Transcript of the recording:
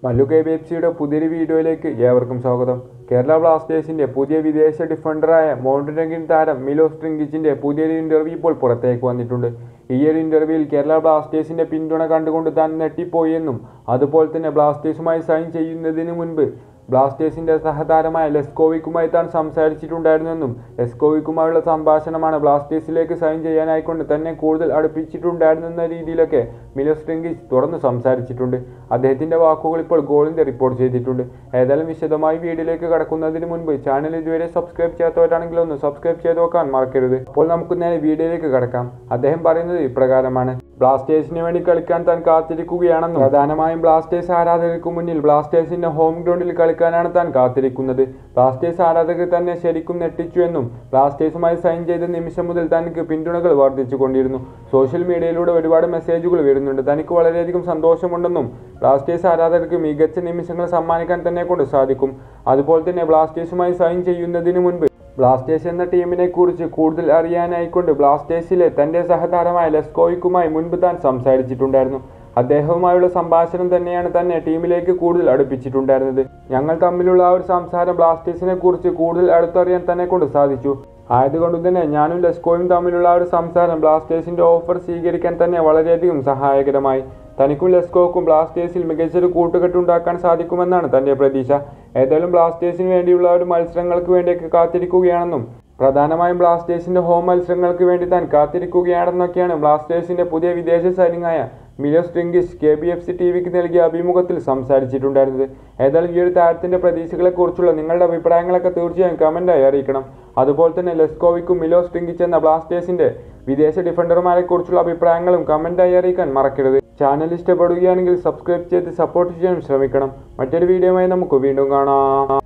Mallu K B F സിയുടെ പുതിയൊരു വീഡിയോയിലേക്ക് ഏവർക്കും സ്വാഗതം കേരള ബ്ലാസ്റ്റേഴ്സിന്റെ പുതിയ വിദേശ ഡിഫൻഡറായ മോണ്ടനഗിൻ താരം മിലോസ് ട്രിങ്കിച്ചിന്റെ പുതിയൊരു ഇന്റർവ്യൂ ഇപ്പോൾ പുറത്തേക്ക് വന്നിട്ടുണ്ട് ഈ ഒരു ഇന്റർവ്യൂവിൽ കേരള ബ്ലാസ്റ്റേഴ്സിന്റെ പിന്തുണ കണ്ടുകൊണ്ട് താൻ ഞെട്ടിപ്പോയെന്നും അതുപോലെ തന്നെ ബ്ലാസ്റ്റേഴ്സുമായി സൈൻ ചെയ്യുന്നതിന് മുൻപ് ബ്ലാസ്റ്റേഴ്സിന്റെ സഹതാരമായ ലെസ്കോവിക്കുമായി താൻ സംസാരിച്ചിട്ടുണ്ടായിരുന്നെന്നും ലെസ്കോവിക്കുമായുള്ള സംഭാഷണമാണ് ബ്ലാസ്റ്റേഴ്സിലേക്ക് സൈൻ ചെയ്യാനായിക്കൊണ്ട് തന്നെ കൂടുതൽ അടുപ്പിച്ചിട്ടുണ്ടായിരുന്നെന്ന രീതിയിലൊക്കെ മിലോസ് ട്രിങ്കിച്ച് തുറന്നു സംസാരിച്ചിട്ടുണ്ട് അദ്ദേഹത്തിന്റെ വാക്കുകൾ ഇപ്പോൾ ഗോളിന്റെ റിപ്പോർട്ട് ചെയ്തിട്ടുണ്ട് ഏതായാലും വിശദമായി വീഡിയോയിലേക്ക് കടക്കുന്നതിന് മുൻപ് ചാനൽ ഇതുവരെ സബ്സ്ക്രൈബ് ചെയ്യാത്തവരാണെങ്കിൽ ഒന്ന് സബ്സ്ക്രൈബ് ചെയ്ത് നോക്കാൻ മറക്കരുത് അപ്പോൾ നമുക്ക് നേരെ വീഡിയോയിലേക്ക് കടക്കാം അദ്ദേഹം പറയുന്നത് ഇപ്രകാരമാണ് ബ്ലാസ്റ്റേഴ്സിന് വേണ്ടി കളിക്കാൻ താൻ കാത്തിരിക്കുകയാണെന്നും പ്രധാനമായും ബ്ലാസ്റ്റേഴ്സ് ആരാധകർക്ക് മുന്നിൽ ബ്ലാസ്റ്റേഴ്സിന്റെ ഹോം ഗ്രൗണ്ടിൽ കളിക്കാനാണ് താൻ കാത്തിരിക്കുന്നത് ബ്ലാസ്റ്റേഴ്സ് ആരാധകർ തന്നെ ശരിക്കും നെട്ടിച്ചുവെന്നും ബ്ലാസ്റ്റേഴ്സുമായി സൈൻ ചെയ്ത നിമിഷം മുതൽ തനിക്ക് പിന്തുണകൾ വർദ്ധിച്ചു കൊണ്ടിരുന്നു സോഷ്യൽ മീഡിയയിലൂടെ ഒരുപാട് മെസ്സേജുകൾ വരുന്നുണ്ട് തനിക്ക് വളരെയധികം സന്തോഷമുണ്ടെന്നും ബ്ലാസ്റ്റേഴ്സ് ആരാധകർക്ക് മികച്ച നിമിഷങ്ങൾ സമ്മാനിക്കാൻ തന്നെ കൊണ്ട് സാധിക്കും അതുപോലെ തന്നെ ബ്ലാസ്റ്റേഴ്സുമായി സൈൻ ചെയ്യുന്നതിന് മുൻപ് ബ്ലാസ്റ്റേഴ്സ് എന്ന ടീമിനെ കുറിച്ച് കൂടുതൽ അറിയാനായിക്കൊണ്ട് ബ്ലാസ്റ്റേഴ്സിലെ തന്റെ സഹതാരമായ ലെസ്കോയ്ക്കുമായി മുൻപ് താൻ സംസാരിച്ചിട്ടുണ്ടായിരുന്നു അദ്ദേഹവുമായുള്ള സംഭാഷണം തന്നെയാണ് തന്നെ ടീമിലേക്ക് കൂടുതൽ അടുപ്പിച്ചിട്ടുണ്ടായിരുന്നത് ഞങ്ങൾ തമ്മിലുള്ള ആ ഒരു സംസാരം ബ്ലാസ്റ്റേഴ്സിനെ കുറിച്ച് കൂടുതൽ അടുത്തറിയാൻ തന്നെ കൊണ്ട് സാധിച്ചു ആയതുകൊണ്ട് തന്നെ ഞാനും ലെസ്കോയും തമ്മിലുള്ള ആ ഒരു സംസാരം ബ്ലാസ്റ്റേഴ്സിന്റെ ഓഫർ സ്വീകരിക്കാൻ തന്നെ വളരെയധികം സഹായകരമായി തനിക്കും ലെസ്കോക്കും ബ്ലാസ്റ്റേഴ്സിൽ മികച്ചൊരു കൂട്ടുകെട്ടുണ്ടാക്കാൻ സാധിക്കുമെന്നാണ് തന്റെ പ്രതീക്ഷ ഏതായാലും ബ്ലാസ്റ്റേഴ്സിന് വേണ്ടിയുള്ള ഒരു മത്സരങ്ങൾക്ക് വേണ്ടിയൊക്കെ കാത്തിരിക്കുകയാണെന്നും പ്രധാനമായും ബ്ലാസ്റ്റേഴ്സിന്റെ ഹോം മത്സരങ്ങൾക്ക് വേണ്ടി താൻ കാത്തിരിക്കുകയാണെന്നൊക്കെയാണ് ബ്ലാസ്റ്റേഴ്സിന്റെ പുതിയ വിദേശ സൈനികമായ Milos Drincic K B F C T വിക്ക് നൽകിയ അഭിമുഖത്തിൽ സംസാരിച്ചിട്ടുണ്ടായിരുന്നത് ഏതായാലും ഈ ഒരു താരത്തിന്റെ പ്രതീക്ഷകളെക്കുറിച്ചുള്ള നിങ്ങളുടെ അഭിപ്രായങ്ങളൊക്കെ തീർച്ചയായും കമന്റായി അറിയിക്കണം അതുപോലെ തന്നെ ലെസ്കോവിക്കും മിലോസ് ട്രിങ്കിച്ച് എന്ന ബ്ലാസ്റ്റേഴ്സിന്റെ വിദേശ ഡിഫൻഡർമാരെ കുറിച്ചുള്ള അഭിപ്രായങ്ങളും കമന്റായി അറിയിക്കാൻ മറക്കരുത് ചാനൽ ഇഷ്ടപ്പെടുകയാണെങ്കിൽ സബ്സ്ക്രൈബ് ചെയ്ത് സപ്പോർട്ട് ചെയ്യാൻ ശ്രമിക്കണം മറ്റൊരു വീഡിയോയുമായി നമുക്ക് വീണ്ടും കാണാം